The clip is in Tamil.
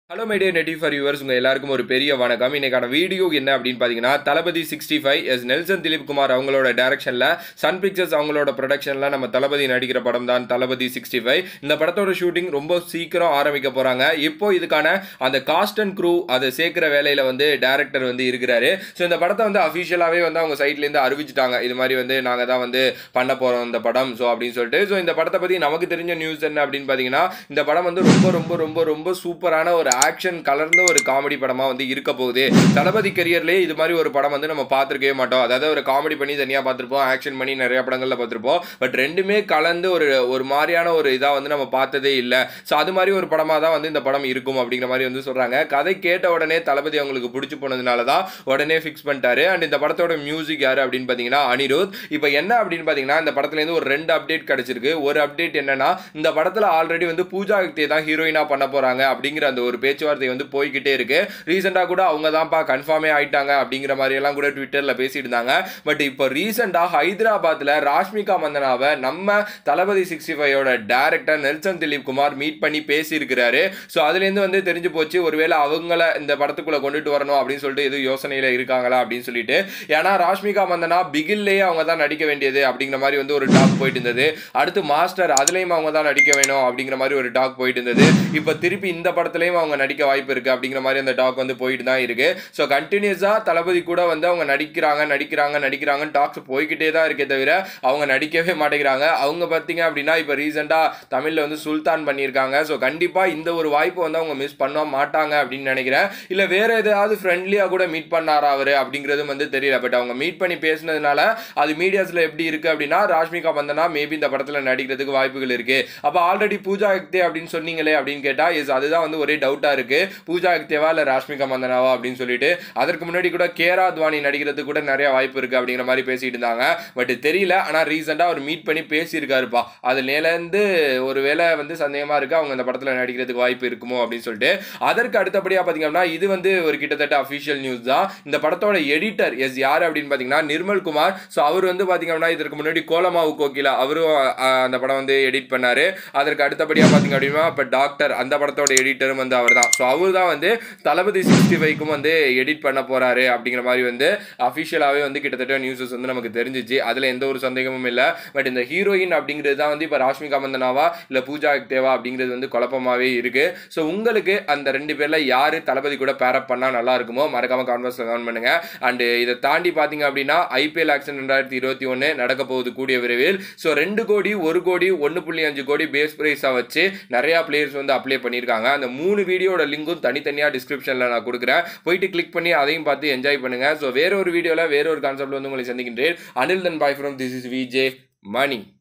hello my dear netty for yours உங்கள் எல்லாருக்கும் ஒரு பெரிய வணக்கம் இன்னைக்கான வீடியோ என்ன அப்படின்னு பார்த்தீங்கன்னா தளபதி சிக்ஸ்டி ஃபைவ் எஸ் நெல்சன் திலீப் குமார் அவங்களோட டேரக்ஷனில் சன் பிக்சர்ஸ் அவங்களோட ப்ரொடக்ஷனில் நம்ம தளபதி நடிக்கிற படம் தான் தளபதி சிக்ஸ்டி ஃபைவ் இந்த படத்தோட ஷூட்டிங் ரொம்ப சீக்கிரம் ஆரம்பிக்க போகிறாங்க இப்போ இதுக்கான அந்த காஸ்ட் அண்ட் க்ரூ அதை சேர்க்குற வேலையில் வந்து டேரக்டர் வந்து இருக்கிறாரு ஸோ இந்த படத்தை வந்து அஃபிஷியலாகவே வந்து அவங்க சைட்லேருந்து அறிவிச்சிட்டாங்க இது மாதிரி வந்து நாங்கள் தான் வந்து பண்ண போகிறோம் இந்த படம் ஸோ அப்படின்னு சொல்லிட்டு ஸோ இந்த படத்தை பற்றி நமக்கு தெரிஞ்ச நியூஸ் என்ன அப்படின்னு பார்த்தீங்கன்னா இந்த படம் வந்து ரொம்ப ரொம்ப ரொம்ப ரொம்ப சூப்பரான ஒரு ஆக்ஷன் கலர்ந்த ஒரு காமெடி படமாக வந்து இருக்க போகுது தளபதி கரியர்லேயே இது மாதிரி ஒரு படம் வந்து நம்ம பார்த்துருக்கவே மாட்டோம் அதாவது ஒரு காமெடி பண்ணி தனியாக பார்த்துருப்போம் ஆக்ஷன் பண்ணி நிறைய படங்களில் பார்த்துருப்போம் பட் ரெண்டுமே கலந்து ஒரு ஒரு மாதிரியான ஒரு இதாக வந்து நம்ம பார்த்ததே இல்லை ஸோ அது மாதிரி ஒரு படமாக தான் வந்து இந்த படம் இருக்கும் அப்படிங்கிற மாதிரி வந்து சொல்கிறாங்க கதை கேட்ட உடனே தளபதி அவங்களுக்கு பிடிச்சி போனதுனால தான் உடனே ஃபிக்ஸ் பண்ணிட்டாரு அண்ட் இந்த படத்தோட மியூசிக் யார் அப்படின்னு பார்த்தீங்கன்னா அனிருத் இப்போ என்ன அப்படின்னு பார்த்தீங்கன்னா இந்த படத்துலேருந்து ஒரு ரெண்டு அப்டேட் கிடச்சிருக்கு ஒரு அப்டேட் என்னன்னா இந்த படத்தில் ஆல்ரெடி வந்து பூஜா ஹெக்டே தான் ஹீரோயினாக பண்ண போகிறாங்க அப்படிங்கிற அந்த ஒரு பேச்சுவார்த்தை வந்து போய்கிட்டே இருக்கு ரீசெண்டாக கூட அவங்க தான்ப்பா கன்ஃபார்மே ஆயிட்டாங்க அப்படிங்கிற மாதிரி எல்லாம் கூட ட்விட்டரில் பேசிட்டு இருந்தாங்க பட் இப்போ ரீசெண்டாக ஹைதராபாத்தில் ராஷ்மிகா மந்தனாவை நம்ம தளபதி சிக்ஸ்டி ஃபைவோட டேரக்டர் நெல்சன் திலீப் குமார் மீட் பண்ணி பேசியிருக்கிறாரு ஸோ அதுலேருந்து வந்து தெரிஞ்சு போச்சு ஒருவேளை அவங்கள இந்த படத்துக்குள்ளே கொண்டுட்டு வரணும் அப்படின்னு சொல்லிட்டு எதுவும் யோசனையில் இருக்காங்களா அப்படின்னு சொல்லிட்டு ஏன்னா ராஷ்மிகா மந்தனா பிகில்லையே அவங்க தான் நடிக்க வேண்டியது அப்படிங்கிற மாதிரி வந்து ஒரு டாக் போயிட்டு இருந்தது அடுத்து மாஸ்டர் அதுலேயும் அவங்க தான் நடிக்க வேணும் அப்படிங்கிற மாதிரி ஒரு டாக் போயிட்டு இருந்தது இப்போ திருப்பி இந்த படத்துலையும் அவங்க நடிக்க வாய்ப்பு இருக்குது அப்படிங்கிற மாதிரி அந்த டாக் வந்து போயிட்டு தான் இருக்கு ஸோ கண்டினியூஸாக தளபதி கூட வந்து அவங்க நடிக்கிறாங்க நடிக்கிறாங்க நடிக்கிறாங்கன்னு டாக்ஸ் போய்கிட்டே தான் இருக்கே தவிர அவங்க நடிக்கவே மாட்டேங்கிறாங்க அவங்க பார்த்தீங்க அப்படின்னா இப்போ ரீசெண்டாக தமிழில் வந்து சுல்தான் பண்ணியிருக்காங்க ஸோ கண்டிப்பாக இந்த ஒரு வாய்ப்பை வந்து அவங்க மிஸ் பண்ண மாட்டாங்க அப்படின்னு நினைக்கிறேன் இல்லை வேற எதாவது ஃப்ரெண்ட்லியாக கூட மீட் பண்ணாரா அவர் அப்படிங்கிறதும் வந்து தெரியல பட் அவங்க மீட் பண்ணி பேசினதுனால அது மீடியாஸில் எப்படி இருக்குது அப்படின்னா ராஷ்மிகா மந்தனா மேபி இந்த படத்தில் நடிக்கிறதுக்கு வாய்ப்புகள் இருக்குது அப்போ ஆல்ரெடி பூஜா ஹெக்தே அப்படின்னு சொன்னீங்களே அப்படின்னு கேட்டால் எஸ் அதுதான் வந்து ஒரே டவுட்டாக இருக்குது பூஜா ஹெக்தேவா இல்லை ராஷ்மிகா மந்தனாவா அப்படின்னு சொல்லிட்டு அதற்கு முன்னாடி கூட கேரா துவானி நடிக்கிறதுக்கு கூட நிறைய வாய்ப்பு இருக்குது அப்படிங்கிற மாதிரி பேசிட்டு இருந்தாங்க பட் தெரியல ஆனால் ரீசெண்டாக அவர் மீட் பண்ணி பேசியிருக்காருப்பா அதுலேருந்து ஒரு வேளை வந்து சந்தேகமாக இருக்குது அவங்க இந்த படத்தில் நடிக்கிறதுக்கு வாய்ப்பு இருக்குமோ அப்படின்னு சொல்லிட்டு அதற்கு அடுத்தபடியாக பார்த்தீங்கன்னா இது வந்து ஒரு கிட்டத்தட்ட அஃபிஷியல் நியூஸ் தான் இந்த படத்தோட எடிட்டர் எஸ் யார் அப்படின்னு பார்த்தீங்கன்னா நிர்மல் குமார் ஸோ அவர் வந்து பார்த்தீங்கன்னா இதற்கு முன்னாடி கோலமாவு கோகிலா அவரும் அஹ், அந்த படம் வந்து எடிட் பண்ணாரு அதற்கு அடுத்தபடியாக பார்த்தீங்க அப்படின்னா இப்போ டாக்டர் அந்த படத்தோட எடிட்டரும் வந்து அவர் தான் ஸோ அவர் தான் வந்து தளபதி சிக்ஸ்டி ஃபைவ்க்கும் வந்து எடிட் பண்ண போறாரு அப்படிங்கிற மாதிரி வந்து அஃபிஷியலாகவே வந்து கிட்டத்தட்ட நியூஸஸ் வந்து நமக்கு தெரிஞ்சிச்சு அதில் எந்த ஒரு சந்தேகமும் இல்லை பட் இந்த ஹீரோயின் அப்படிங்கிறது தான் வந்து இப்போ ராஷ்மிகா மந்தனாவா இல்லை பூஜா தேவா அப்படிங்கிறது வந்து குழப்பமாகவே இருக்கு ஸோ உங்களுக்கு அந்த ரெண்டு பேரில் யார் தளபதி கூட பேரப் பண்ணால் நல்லா இருக்குமோ மறக்காம கான்வர்ஸில் கமெண்ட் பண்ணுங்க அண்ட் இதை தாண்டி பார்த்தீங்க அப்படின்னா ஐபிஎல் ஆக்ஷன் ரெண்டாயிரத்தி இருபத்தி ஒன்று நடக்க போகுது கூடிய விரைவில் ஸோ ரெண்டு கோடி ஒரு கோடி ஒன்று புள்ளி அஞ்சு கோடி பேஸ் ப்ரைஸாக வச்சு நிறையா பிளேயர்ஸ் வந்து அப்ளை பண்ணியிருக்காங்க அந்த மூணு வீடியோட லிங்க்கும் தனித்தனியாக டிஸ்கிரிப்ஷனில் நான் கொடுக்குறேன் போயிட்டு கிளிக் பண்ணி அதையும் பார்த்து என்ஜாய் பண்ணுங்க ஸோ வேற ஒரு வீடியோவில் வேற ஒரு கான்செப்ட் வந்து உங்களை சந்திக்கின்றேன் அனில் தன் பாய் from this is VJ money